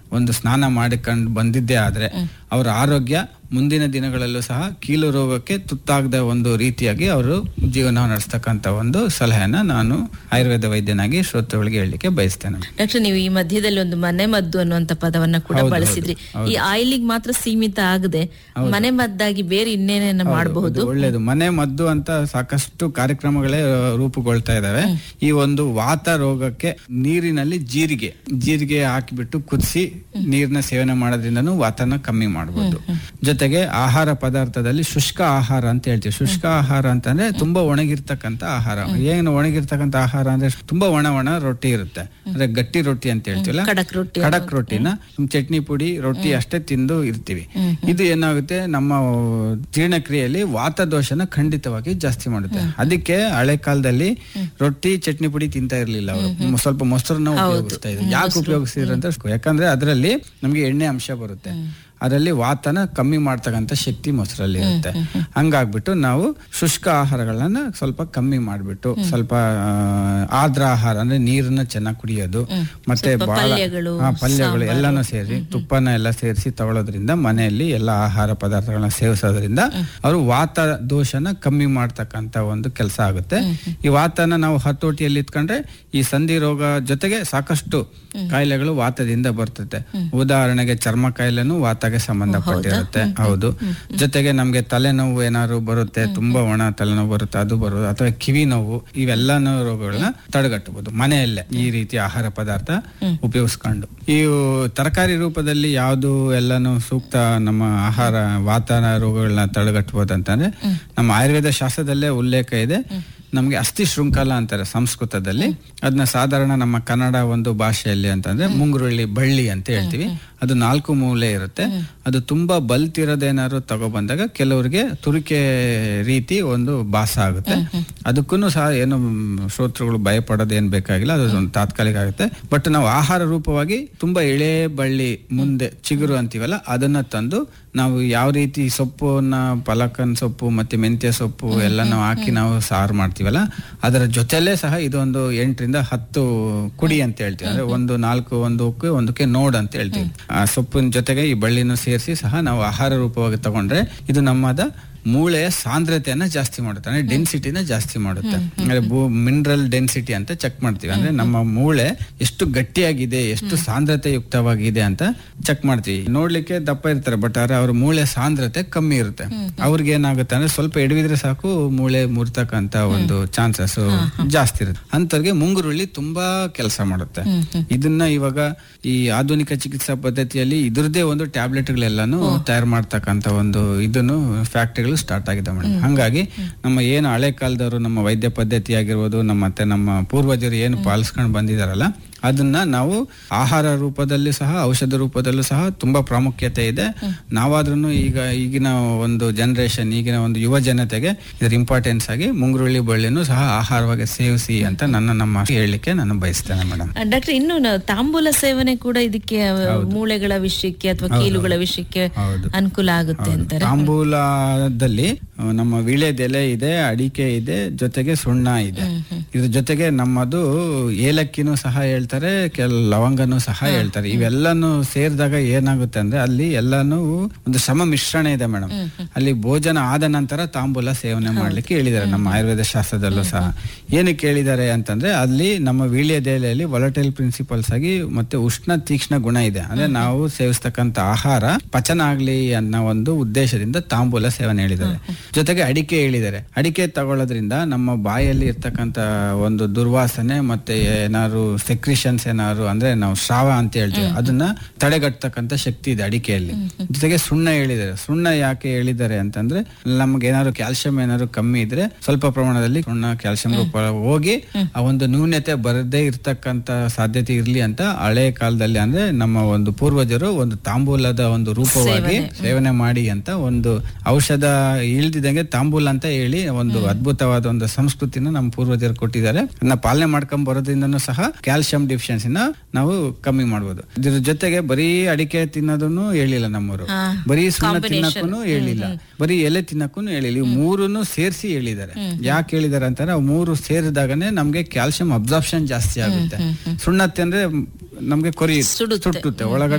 ಒಂದು ಸ್ನಾನ ಮಾಡಿಕೊಂಡು ಬಂದಿದ್ದೇ ಆದ್ರೆ ಅವರ ಆರೋಗ್ಯ ಮುಂದಿನ ದಿನಗಳಲ್ಲೂ ಸಹ ಕೀಲು ರೋಗಕ್ಕೆ ತುತ್ತಾಗದ ಒಂದು ರೀತಿಯಾಗಿ ಅವರು ಜೀವನ ನಡೆಸ್ತಕ್ಕಂಥ ಒಂದು ಸಲಹೆಯನ್ನ ನಾನು ಆಯುರ್ವೇದ ವೈದ್ಯನಾಗಿ ಶ್ರೋತೃಗಳಿಗೆ ಹೇಳಲಿಕ್ಕೆ ಬಯಸ್ತೇನೆ ಡಾಕ್ಟರ್ ನೀವು ಈ ಮಧ್ಯದಲ್ಲಿ ಒಂದು ಮನೆ ಮದ್ದು ಅನ್ನುವಂತ ಪದವನ್ನ ಕೂಡ ಹೌದು, ಬಳಸಿದ್ರಿ ಹೌದು, ಈ ಆಯಿಲಿಗೆ ಮಾತ್ರ ಸೀಮಿತ ಆಗದೆ ಮನೆ ಮದ್ದಾಗಿ ಬೇರೆ ಇನ್ನೇನೇನ ಮಾಡಬಹುದು ಹೌದು, ಒಳ್ಳೇದು ಮನೆ ಮದ್ದು ಅಂತ ಸಾಕಷ್ಟು ಕಾರ್ಯಕ್ರಮಗಳೇ ಆ, ರೂಪುಗೊಳ್ತಾ ಇದಾವೆ ಈ ಒಂದು ವಾತ ರೋಗಕ್ಕೆ ನೀರಿನಲ್ಲಿ ಜೀರಿಗೆ ಜೀರಿಗೆ ಹಾಕಿಬಿಟ್ಟು ಕುದಿಸಿ ನೀರಿನ ಸೇವನೆ ಮಾಡೋದ್ರಿಂದನೂ ವಾತನ ಕಮ್ಮಿ ಮಾಡಬಹುದು ಜೊತೆಗೆ ಆಹಾರ ಪದಾರ್ಥದಲ್ಲಿ ಶುಷ್ಕ ಆಹಾರ ಅಂತ ಹೇಳ್ತೀವಿ ಶುಷ್ಕ ಆಹಾರ ಅಂತಂದ್ರೆ ತುಂಬಾ ಒಣಗಿರ್ತಕ್ಕಂಥ ಆಹಾರ ಏನು ಒಣಗಿರ್ತಕ್ಕಂಥ ಆಹಾರ ಅಂದ್ರೆ ತುಂಬಾ ಒಣ ಒಣ ರೊಟ್ಟಿ ಇರುತ್ತೆ ಅಂದ್ರೆ ಗಟ್ಟಿ ರೊಟ್ಟಿ ಅಂತ ಹೇಳ್ತೀವಲ್ಲ ಖಡಕ್ ರೊಟ್ಟಿ ಖಡಕ್ ರೊಟ್ಟಿನ ಚಟ್ನಿ ಪುಡಿ ರೊಟ್ಟಿ ಅಷ್ಟೇ ತಿಂದು ಇರ್ತೀವಿ ಇದು ಏನಾಗುತ್ತೆ ನಮ್ಮ ಜೀರ್ಣಕ್ರಿಯೆಯಲ್ಲಿ ವಾತದೋಷನ ಖಂಡಿತವಾಗಿ ಜಾಸ್ತಿ ಮಾಡುತ್ತೆ ಅದಕ್ಕೆ ಹಳೆ ಕಾಲದಲ್ಲಿ ರೊಟ್ಟಿ ಚಟ್ನಿ ಪುಡಿ ತಿಂತಾ ಇರ್ಲಿಲ್ಲ ಅವರು ಸ್ವಲ್ಪ ಮೊಸರನ್ನ ಉಪಯೋಗಿಸ್ತಾ ಇದ್ರು ಯಾಕೆ ಉಪಯೋಗಿಸಿದ್ರು ಅಂತ ಯಾಕಂದ್ರೆ ಅದರಲ್ಲಿ ನಮ್ಗೆ ಎಣ್ಣೆ ಅಂಶ ಬರುತ್ತೆ ಅದರಲ್ಲಿ ವಾತನ ಕಮ್ಮಿ ಮಾಡ್ತಕ್ಕಂಥ ಶಕ್ತಿ ಮೊಸರಲ್ಲಿ ಇರುತ್ತೆ ಹಂಗಾಗ್ಬಿಟ್ಟು ನಾವು ಶುಷ್ಕ ಆಹಾರಗಳನ್ನ ಸ್ವಲ್ಪ ಕಮ್ಮಿ ಮಾಡ್ಬಿಟ್ಟು ಸ್ವಲ್ಪ ಆ, ಆರ್ದ್ರ ಆಹಾರ ಅಂದ್ರೆ ನೀರನ್ನ ಚೆನ್ನಾಗಿ ಕುಡಿಯೋದು ಮತ್ತೆ ಸ್ವಲ್ಪ ಬಹಳ ಪಲ್ಯಗಳು, ಹಾ, ಪಲ್ಯಗಳು ಎಲ್ಲಾನು ಸೇರಿ ತುಪ್ಪನ ಎಲ್ಲ ಸೇರಿಸಿ ತಗೊಳ್ಳೋದ್ರಿಂದ ಮನೆಯಲ್ಲಿ ಎಲ್ಲ ಆಹಾರ ಪದಾರ್ಥಗಳನ್ನ ಸೇವಿಸೋದ್ರಿಂದ ಅವರು ವಾತ ದೋಷನ ಕಮ್ಮಿ ಮಾಡ್ತಕ್ಕಂತ ಒಂದು ಕೆಲಸ ಆಗುತ್ತೆ ಈ ವಾತನ ನಾವು ಹತೋಟಿಯಲ್ಲಿ ಇಟ್ಕೊಂಡ್ರೆ ಈ ಸಂಧಿ ರೋಗ ಜೊತೆಗೆ ಸಾಕಷ್ಟು ಕಾಯಿಲೆಗಳು ವಾತದಿಂದ ಬರ್ತದೆ ಉದಾಹರಣೆಗೆ ಚರ್ಮ ಕಾಯಿಲೆನೂ ವಾತಗೆ ಸಂಬಂಧಪಟ್ಟಿರುತ್ತೆ ಹೌದು ಜೊತೆಗೆ ನಮ್ಗೆ ತಲೆನೋವು ಏನಾದ್ರು ಬರುತ್ತೆ ತುಂಬಾ ಒಣ ತಲೆನೋವು ಬರುತ್ತೆ ಅದು ಬರೋದು ಅಥವಾ ಕಿವಿ ನೋವು ಇವೆಲ್ಲ ರೋಗಗಳನ್ನ ತಡೆಗಟ್ಟಬಹುದು ಮನೆಯಲ್ಲೇ ಈ ರೀತಿ ಆಹಾರ ಪದಾರ್ಥ ಉಪಯೋಗಿಸ್ಕೊಂಡು ಈ ತರಕಾರಿ ರೂಪದಲ್ಲಿ ಯಾವುದು ಎಲ್ಲಾನು ಸೂಕ್ತ ನಮ್ಮ ಆಹಾರ ವಾತಾವರಣ ರೋಗಗಳನ್ನ ತಡೆಗಟ್ಟಬಹುದು ಅಂತಂದ್ರೆ ನಮ್ಮ ಆಯುರ್ವೇದ ಶಾಸ್ತ್ರದಲ್ಲೇ ಉಲ್ಲೇಖ ಇದೆ ನಮ್ಗೆ ಅಸ್ಥಿ ಶೃಂಖಲ ಅಂತಾರೆ ಸಂಸ್ಕೃತದಲ್ಲಿ ಅದನ್ನ ಸಾಧಾರಣ ನಮ್ಮ ಕನ್ನಡ ಒಂದು ಭಾಷೆಯಲ್ಲಿ ಅಂತಂದ್ರೆ ಮುಂಗುರುಳ್ಳಿ ಬಳ್ಳಿ ಅಂತ ಹೇಳ್ತೀವಿ ಅದು ನಾಲ್ಕು ಮೂಲೆ ಇರುತ್ತೆ ಅದು ತುಂಬಾ ಬಲ್ತಿರೋದೇನಾದ್ರು ತಗೊಬಂದಾಗ ಕೆಲವರಿಗೆ ತುರಿಕೆ ರೀತಿ ಒಂದು ಭಾಸ ಆಗುತ್ತೆ ಅದಕ್ಕೂ ಸಹ ಏನು ಶ್ರೋತೃಗಳು ಭಯಪಡೋದು ಏನ್ ಬೇಕಾಗಿಲ್ಲ ಅದು ಒಂದು ತಾತ್ಕಾಲಿಕ ಆಗುತ್ತೆ ಬಟ್ ನಾವು ಆಹಾರ ರೂಪವಾಗಿ ತುಂಬಾ ಎಳೆ ಬಳ್ಳಿ ಮುಂದೆ ಚಿಗುರು ಅಂತೀವಲ್ಲ ಅದನ್ನ ತಂದು ನಾವು ಯಾವ ರೀತಿ ಸೊಪ್ಪನ್ನ ಪಲಕನ್ ಸೊಪ್ಪು ಮತ್ತೆ ಮೆಂತ್ಯ ಸೊಪ್ಪು ಎಲ್ಲ ನಾವು ಹಾಕಿ ನಾವು ಸಾರು ಮಾಡ್ತೀವಲ್ಲ ಅದರ ಜೊತೆಲೇ ಸಹ ಇದೊಂದು ಎಂಟರಿಂದ ಹತ್ತು ಕುಡಿ ಅಂತ ಹೇಳ್ತೀವಿ ಅಂದ್ರೆ ಒಂದು ನಾಲ್ಕು ಒಂದಕ್ಕೆ ಒಂದಕ್ಕೆ ನೋಡ್ ಅಂತ ಹೇಳ್ತೀವಿ ಆ ಸೊಪ್ಪಿನ ಜೊತೆಗೆ ಈ ಬಳ್ಳಿನೂ ಸೇರಿಸಿ ಸಹ ನಾವು ಆಹಾರ ರೂಪವಾಗಿ ತಗೊಂಡ್ರೆ ಇದು ನಮ್ಮದ ಮೂಳೆಯ ಸಾಂದ್ರತೆಯನ್ನ ಜಾಸ್ತಿ ಮಾಡುತ್ತೆ ಅಂದ್ರೆ ಡೆನ್ಸಿಟಿನ ಜಾಸ್ತಿ ಮಾಡುತ್ತೆ ಅಂದ್ರೆ ಮಿನರಲ್ ಡೆನ್ಸಿಟಿ ಅಂತ ಚೆಕ್ ಮಾಡ್ತೀವಿ ಅಂದ್ರೆ ನಮ್ಮ ಮೂಳೆ ಎಷ್ಟು ಗಟ್ಟಿಯಾಗಿದೆ ಎಷ್ಟು ಸಾಂದ್ರತೆ ಯುಕ್ತವಾಗಿದೆ ಅಂತ ಚೆಕ್ ಮಾಡ್ತೀವಿ ನೋಡ್ಲಿಕ್ಕೆ ದಪ್ಪ ಇರ್ತಾರೆ ಬಟ್ ಆದ್ರೆ ಅವ್ರ ಮೂಳೆ ಸಾಂದ್ರತೆ ಕಮ್ಮಿ ಇರುತ್ತೆ ಅವ್ರಿಗೆ ಏನಾಗುತ್ತೆ ಅಂದ್ರೆ ಸ್ವಲ್ಪ ಎಡವಿದ್ರೆ ಸಾಕು ಮೂಳೆ ಮುರ್ತಕ್ಕಂತ ಒಂದು ಚಾನ್ಸಸ್ ಜಾಸ್ತಿ ಇರುತ್ತೆ ಅಂತವ್ರಿಗೆ ಮುಂಗುರುಳ್ಳಿ ತುಂಬಾ ಕೆಲಸ ಮಾಡುತ್ತೆ ಇದನ್ನ ಇವಾಗ ಈ ಆಧುನಿಕ ಚಿಕಿತ್ಸಾ ಪದ್ಧತಿಯಲ್ಲಿ ಇದ್ರದ್ದೇ ಒಂದು ಟ್ಯಾಬ್ಲೆಟ್ಗಳೆಲ್ಲಾನು ತಯಾರು ಮಾಡ್ತಕ್ಕಂತ ಒಂದು ಇದನ್ನು ಫ್ಯಾಕ್ಟರಿಗಳು ಸ್ಟಾರ್ಟ್ ಆಗಿದೆ ಮೇಡಮ್ ಹಂಗಾಗಿ ನಮ್ಮ ಏನು ಹಳೆ ಕಾಲದವರು ನಮ್ಮ ವೈದ್ಯ ಪದ್ಧತಿ ಆಗಿರ್ಬೋದು ನಮ್ಮ ಮತ್ತೆ ನಮ್ಮ ಪೂರ್ವಜರು ಏನು ಪಾಲಿಸ್ಕೊಂಡು ಬಂದಿದಾರಲ್ಲ ಅದನ್ನ ನಾವು ಆಹಾರ ರೂಪದಲ್ಲಿ ಸಹ ಔಷಧ ರೂಪದಲ್ಲೂ ಸಹ ತುಂಬಾ ಪ್ರಾಮುಖ್ಯತೆ ಇದೆ ನಾವಾದ್ರೂ ಈಗ ಈಗಿನ ಒಂದು ಜನರೇಷನ್ ಈಗಿನ ಒಂದು ಯುವ ಜನತೆಗೆ ಇದರ ಇಂಪಾರ್ಟೆನ್ಸ್ ಆಗಿ ಮುಂಗುರುಳ್ಳಿ ಬಳ್ಳಿನೂ ಸಹ ಆಹಾರವಾಗಿ ಸೇವಿಸಿ ಅಂತ ನನ್ನ ನಮ್ಮ ಹೇಳಲಿಕ್ಕೆ ನಾನು ಬಯಸ್ತೇನೆ ಮೇಡಮ್ ಡಾಕ್ಟರ್ ಇನ್ನು ನ- ತಾಂಬೂಲ ಸೇವನೆ ಕೂಡ ಇದಕ್ಕೆ ಆ, ಮೂಳೆಗಳ ವಿಷಯಕ್ಕೆ ಅಥವಾ ಕೀಲುಗಳ ವಿಷಯಕ್ಕೆ ಹೌದು. ಅನುಕೂಲ ಆಗುತ್ತೆ ಅಂತಾರೆ ತಾಂಬೂಲದಲ್ಲಿ ಆ, ನಮ್ಮ ವೀಳ್ಯದೆಲೆ ಇದೆ ಅಡಿಕೆ ಇದೆ ಜೊತೆಗೆ ಸುಣ್ಣ ಇದೆ ಇದ್ರ ಜೊತೆಗೆ ನಮ್ಮದು ಏಲಕ್ಕಿನೂ ಸಹ ಹೇಳ್ತಾರೆ ಕೆಲ ಲವಂಗನೂ ಸಹ ಹೇಳ್ತಾರೆ ಇವೆಲ್ಲನೂ ಸೇರಿದಾಗ ಏನಾಗುತ್ತೆ ಅಂದ್ರೆ ಅಲ್ಲಿ ಎಲ್ಲಾನು ಒಂದು ಸಮ ಮಿಶ್ರಣ ಇದೆ ಮೇಡಮ್ ಅಲ್ಲಿ ಭೋಜನ ಆದ ನಂತರ ತಾಂಬೂಲ ಸೇವನೆ ಮಾಡ್ಲಿಕ್ಕೆ ಹೇಳಿದ್ದಾರೆ ನಮ್ಮ ಆಯುರ್ವೇದ ಶಾಸ್ತ್ರದಲ್ಲೂ ಸಹ ಏನಕ್ಕೆ ಹೇಳಿದ್ದಾರೆ ಅಂತಂದ್ರೆ ಅಲ್ಲಿ ನಮ್ಮ ವೀಳ್ಯದೆಲೆಯಲ್ಲಿ ವೊಲಟೈಲ್ ಪ್ರಿನ್ಸಿಪಲ್ಸ್ ಆಗಿ ಮತ್ತೆ ಉಷ್ಣ ತೀಕ್ಷ್ಣ ಗುಣ ಇದೆ ಅಂದ್ರೆ ನಾವು ಸೇವಿಸ್ತಕ್ಕಂತ ಆಹಾರ ಪಚನ ಆಗ್ಲಿ ಅನ್ನೋ ಒಂದು ಉದ್ದೇಶದಿಂದ ತಾಂಬೂಲ ಸೇವನೆ ಹೇಳಿದ್ದಾರೆ ಜೊತೆಗೆ ಅಡಿಕೆ ಹೇಳಿದ್ದಾರೆ ಅಡಿಕೆ ತಗೊಳ್ಳೋದ್ರಿಂದ ನಮ್ಮ ಬಾಯಲ್ಲಿ ಇರ್ತಕ್ಕಂತ ಒಂದು ದುರ್ವಾಸನೆ ಮತ್ತೆ ಏನಾದ್ರು ಸೆಕ್ರಿಷನ್ಸ್ ಏನಾದ್ರು ಅಂದ್ರೆ ನಾವು ಶ್ರಾವ ಅಂತ ಹೇಳ್ತೀವಿ ಅದನ್ನ ತಡೆಗಟ್ಟತಕ್ಕಂತ ಶಕ್ತಿ ಇದೆ ಅಡಿಕೆಯಲ್ಲಿ ಜೊತೆಗೆ ಸುಣ್ಣ ಹೇಳಿದ್ದಾರೆ ಸುಣ್ಣ ಯಾಕೆ ಹೇಳಿದ್ದಾರೆ ಅಂತಂದ್ರೆ ನಮ್ಗೆ ಏನಾದ್ರು ಕ್ಯಾಲ್ಸಿಯಂ ಏನಾದ್ರು ಕಮ್ಮಿ ಇದ್ರೆ ಸ್ವಲ್ಪ ಪ್ರಮಾಣದಲ್ಲಿ ಸುಣ್ಣ ಕ್ಯಾಲ್ಸಿಯಂ ರೂಪ ಹೋಗಿ ಆ ಒಂದು ನ್ಯೂನ್ಯತೆ ಬರದೇ ಇರ್ತಕ್ಕಂತ ಸಾಧ್ಯತೆ ಇರ್ಲಿ ಅಂತ ಹಳೆ ಕಾಲದಲ್ಲಿ ಅಂದ್ರೆ ನಮ್ಮ ಒಂದು ಪೂರ್ವಜರು ಒಂದು ತಾಂಬೂಲದ ಒಂದು ರೂಪವಾಗಿ ಸೇವನೆ ಮಾಡಿ ಅಂತ ಒಂದು ಔಷಧ ಇಳ್ದಿದಂಗೆ ತಾಂಬೂಲ ಅಂತ ಹೇಳಿ ಒಂದು ಅದ್ಭುತವಾದ ಒಂದು ಸಂಸ್ಕೃತಿನ ನಮ್ಮ ಪೂರ್ವಜರು ಕೊಟ್ಟಿದ್ದಾರೆ ಅದನ್ನ ಪಾಲನೆ ಮಾಡ್ಕೊಂಡ್ ಬರೋದ್ರಿಂದನೂ ಸಹ ಕ್ಯಾಲ್ಸಿಯಂ ಡಿಫಿಷಿಯನ್ಸಿನ ನಾವು ಕಮ್ಮಿ ಮಾಡ್ಬೋದು ಇದ್ರ ಜೊತೆಗೆ ಬರೀ ಅಡಿಕೆ ತಿನ್ನೋದನ್ನು ಹೇಳಿಲ್ಲ ನಮ್ಮವರು ಬರೀ ಸುಣ್ಣ ತಿನ್ನಕ್ಕೂ ಹೇಳಿಲ್ಲ ಬರೀ ಎಲೆ ತಿನ್ನಕ್ಕೂ ಹೇಳಿಲ್ಲ ಇವು ಮೂರನ್ನು ಸೇರಿಸಿ ಹೇಳಿದ್ದಾರೆ ಯಾಕೆ ಹೇಳಿದ್ದಾರೆ ಅಂತಾರೆ ಅವು ಮೂರು ಸೇರಿದಾಗನೇ ನಮ್ಗೆ ಕ್ಯಾಲ್ಸಿಯಂ ಅಬ್ಸಾರ್ಪ್ಷನ್ ಜಾಸ್ತಿ ಆಗುತ್ತೆ ಸುಣ್ಣ ತಿಂದ್ರೆ ನಮ್ಗೆ ಕೊರಿ ಸುಡುತ್ತೆ. ಸುಟ್ಟುತ್ತೆ ಒಳಗಡೆ